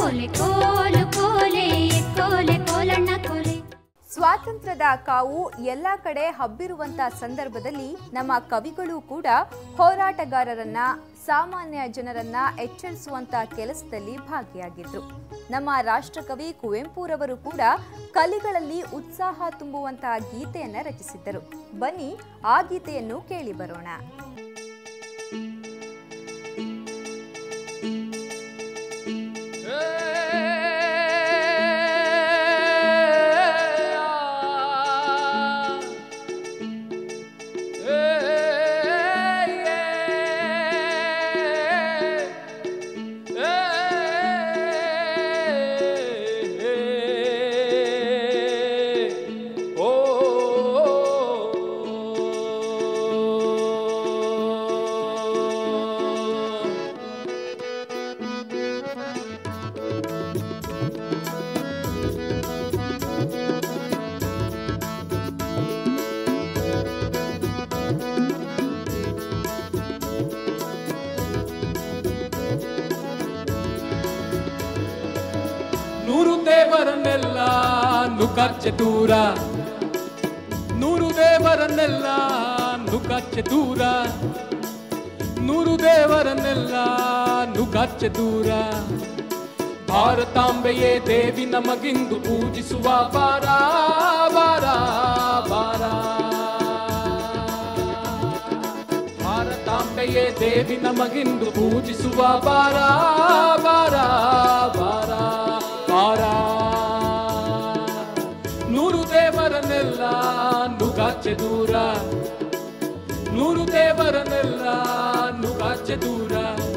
ಕೋಲೆ ಕೋಲು ಕೋಲೆ ಕೋಲೆ ಕೋಲಣ್ಣ ಕೋಲೆ ಸ್ವಾತಂತ್ರ್ಯದ ಕಾವು ಎಲ್ಲ ಕಡೆ ಹಬ್ಬಿರುವಂತ ಸಂದರ್ಭದಲ್ಲಿ ನಮ್ಮ ಕವಿಗಳು ಕೂಡ ಹೋರಾಟಗಾರರನ್ನ ಸಾಮಾನ್ಯ ಜನರನ್ನ ಎಚ್ಚರಿಸುವಂತ ಕೆಲಸದಲ್ಲಿ ಭಾಗಿಯಾಗಿದ್ರು ನಮ್ಮ ರಾಷ್ಟ್ರಕವಿ ಕುವೆಂಪುರವರು ಕೂಡ ಕಲಿಗಳಲ್ಲಿ ಉತ್ಸಾಹ ತುಂಬುವಂತಹ ಗೀತೆಯನ್ನ ರಚಿಸಿದ್ದರು ಬನ್ನಿ ಆ ಗೀತೆಯನ್ನು ಕೇಳಿ ಬರೋಣ ನೂರು ದೇವರನ್ನೆಲ್ಲ ನುಕಾಚೆ ದೂರ ನೂರು ದೇವರನ್ನೆಲ್ಲ ನುಕಾಚೆ ದೂರ ನೂರು ದೇವರನ್ನೆಲ್ಲ ನುಕಾಚೆ ದೂರ ಭಾರತಾಂಬೆಯೇ ದೇವಿ ನಮಗಿಂದು ಪೂಜಿಸುವ ಬಾರ ಬಾರ ಬಾರ ಭಾರತಾಂಬೆಯೇ ದೇವಿ ನಮಗಿಂದು ಪೂಜಿಸುವ ಬಾರ ಬಾರ ಬಾರ ಬಾರ ನೂರು ದೇವರನ್ನೆಲ್ಲ ನುಗಾಚೆ ದೂರ ನೂರು ದೇವರನ್ನೆಲ್ಲ ನುಗಾಚೆ ದೂರ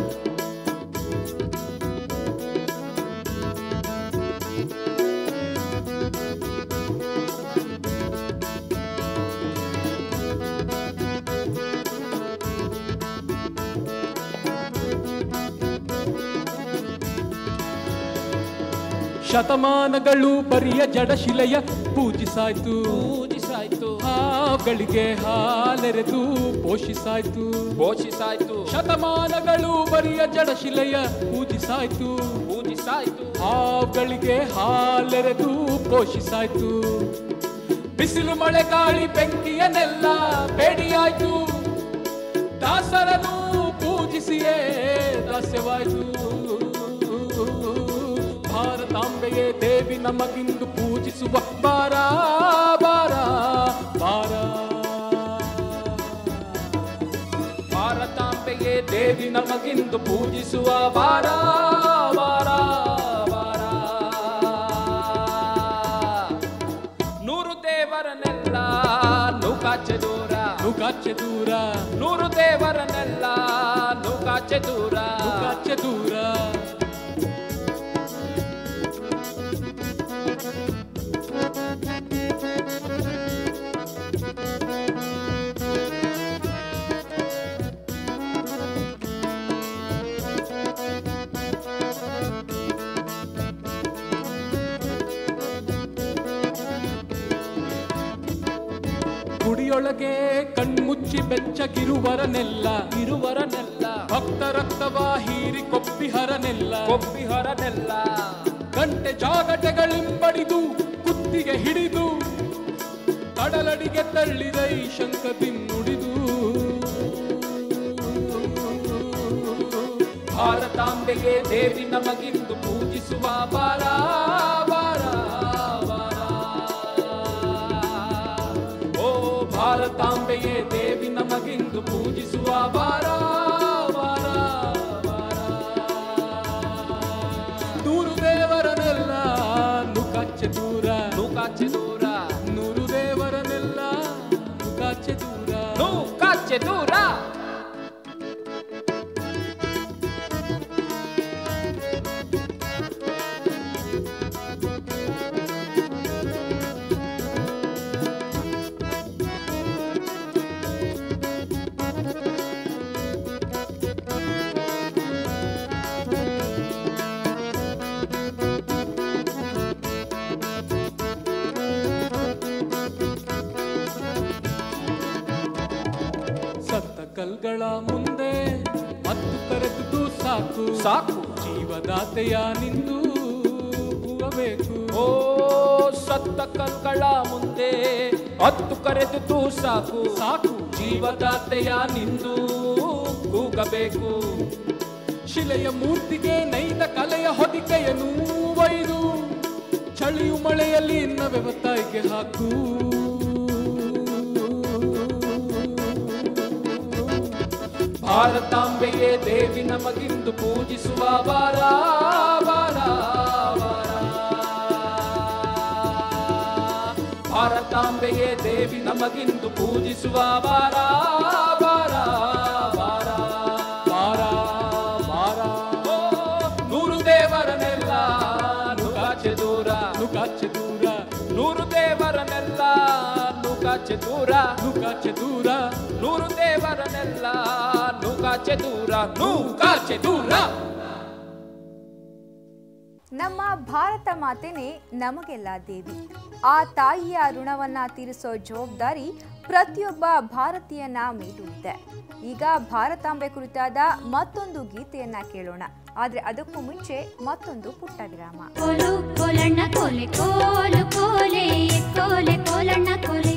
ಶತಮಾನಗಳು ಬರಿಯ ಜಡಶಿಲೆಯ ಪೂಜಿಸಾಯ್ತು ಪೂಜಿಸಾಯ್ತು ಹಾಗಳಿಗೆ ಹಾಲೆರೆದು ಪೋಷಿಸಾಯ್ತು ಪೋಷಿಸಾಯ್ತು ಶತಮಾನಗಳು ಬರಿಯ ಜಡಶಿಲೆಯ ಪೂಜಿಸಾಯ್ತು ಪೂಜಿಸಾಯ್ತು ಹಾಗಳಿಗೆ ಹಾಲೆರೆದು ಪೋಷಿಸಾಯ್ತು ಬಿಸಿಲು ಮಳೆ ಗಾಳಿ ಬೆಂಕಿಯನ್ನೆಲ್ಲ ಬೇಡಿಯಾಯ್ತು ದಾಸರನು ಪೂಜಿಸಿಯೇ ದಾಸ್ಯವಾಯ್ತು ಭಾರತಾಂಬೆಯೇ ದೇವಿ ನಮಗಿಂದು ಪೂಜಿಸುವ ಬಾರ ಬಾರ ಬಾರ ಭಾರತಾಂಬೆಯೇ ದೇವಿ ನಮಗಿಂದು ಪೂಜಿಸುವ ಬಾರ ಬಾರ ಬಾರ ನೂರು ದೇವರನ್ನೆಲ್ಲ ನುಕಾಚೆ ದೂರ ನುಕಾಚೆ ದೂರ ನೂರು ದೇವರನ್ನೆಲ್ಲ ನುಕಾಚೆ ದೂರ ನುಕಾಚೆ ದೂರ ಗುಡಿಯೊಳಗೆ ಕಣ್ಮುಚ್ಚಿ ಬೆಚ್ಚಗಿರುವರನೆಲ್ಲ ಇರುವರನೆಲ್ಲ ಭಕ್ತ ರಕ್ತವ ಹೀರಿ ಕೊಪ್ಪಿಹರನೆಲ್ಲ ಕೊಪ್ಪಿಹರನೆಲ್ಲ ಗಂಟೆ ಜಾಗಟೆಗಳಿಂಬಡಿದು ಕುತ್ತಿಗೆ ಹಿಡಿದು ಕಡಲಡಿಗೆ ತಳ್ಳಿದೈ ಶಂಕದಿ ನುಡಿದು ಭಾರತಾಂಬೆಗೆ ದೇವಿ ನಮಗಿಂದು ಪೂಜಿಸುವ ಬಾರ ಬಾರ ಬಾರ ಓ ಭಾರತಾಂಬೆಯೇ ದೇವಿ ನಮಗಿಂದು ಪೂಜಿಸುವ ಬಾರ ಬಾರ ಬಾರ ನೂರು ದೇವರನೆಲ್ಲ ನುಕಾಚೆ ದೂರ ನುಕಾಚೆ ದೂರ ನೂರು ದೇವರನೆಲ್ಲ ನುಕಾಚೆ ದೂರ ನುಕಾಚೆ ದೂರ ಸತ್ತ ಕಲ್ಗಳ ಮುಂದೆ ಮತ್ತು ಕರೆದುದು ಸಾಕು ಸಾಕು ಜೀವದಾತೆಯ ನಿಂದು ನೂಕಬೇಕು ಓ ಸತ್ತ ಕಲ್ಗಳ ಮುಂದೆ ಹತ್ತು ಕರೆದು ಸಾಕು ಸಾಕು ಜೀವದಾತೆಯ ನಿಂದು ಕೂಗಬೇಕು ಶಿಲೆಯ ಮೂರ್ತಿಗೆ ನೈದ ಕಲೆಯ ಹೊದಿಕೆಯನ್ನು ಒಯ್ದು ಚಳಿಯು ಮಳೆಯಲ್ಲಿ ನವೆ ಬತ್ತಾಯಿಗೆ ಹಾಕು ಭಾರತಾಂಬೆಯೇ ದೇವಿ ನಮಗಿಂದು ಪೂಜಿಸುವ ಬಾರ ಬಾರ ಬಾರ. ಭಾರತಾಂಬೆಯೇ ದೇವಿ ನಮಗಿಂದು ಪೂಜಿಸುವ ಬಾರ ಬಾರ ಬಾರ ಬಾರ ಬಾರ ಓ, ನೂರು ದೇವರನ್ನೆಲ್ಲ ನುಗಾಚೆ ದೂರ ನುಕಾಚೆ ದೂರ ನೂರು ದೇವರನ್ನೆಲ್ಲ ನುಗಾಚೆ ದೂರ ನುಕಾಚೆ ದೂರ ನೂರು ದೇವರನ್ನೆಲ್ಲ ನುಗಾಚೆ ದೂರ ನೂಕಾಚೆ ದೂರ ನಮ್ಮ ಭಾರತ ಮಾತೆನೇ ನಮಗೆಲ್ಲ ದೇವಿ ಆ ತಾಯಿಯ ಋಣವನ್ನ ತೀರಿಸೋ ಜವಾಬ್ದಾರಿ ಪ್ರತಿಯೊಬ್ಬ ಭಾರತೀಯನ ಮೇಲೂ ಇದೆ ಈಗ ಭಾರತಾಂಬೆ ಕುರಿತಾದ ಮತ್ತೊಂದು ಗೀತೆಯನ್ನ ಕೇಳೋಣ ಆದ್ರೆ ಅದಕ್ಕೂ ಮುಂಚೆ ಮತ್ತೊಂದು ಪುಟ್ಟ ವಿರಾಮ ಕೋಲು ಕೋಲಣ್ಣ ಕೋಲೆ ಕೋಲು ಕೋಲೆ ಕೋಲೆ ಕೋಲಣ್ಣ ಕೋಲೆ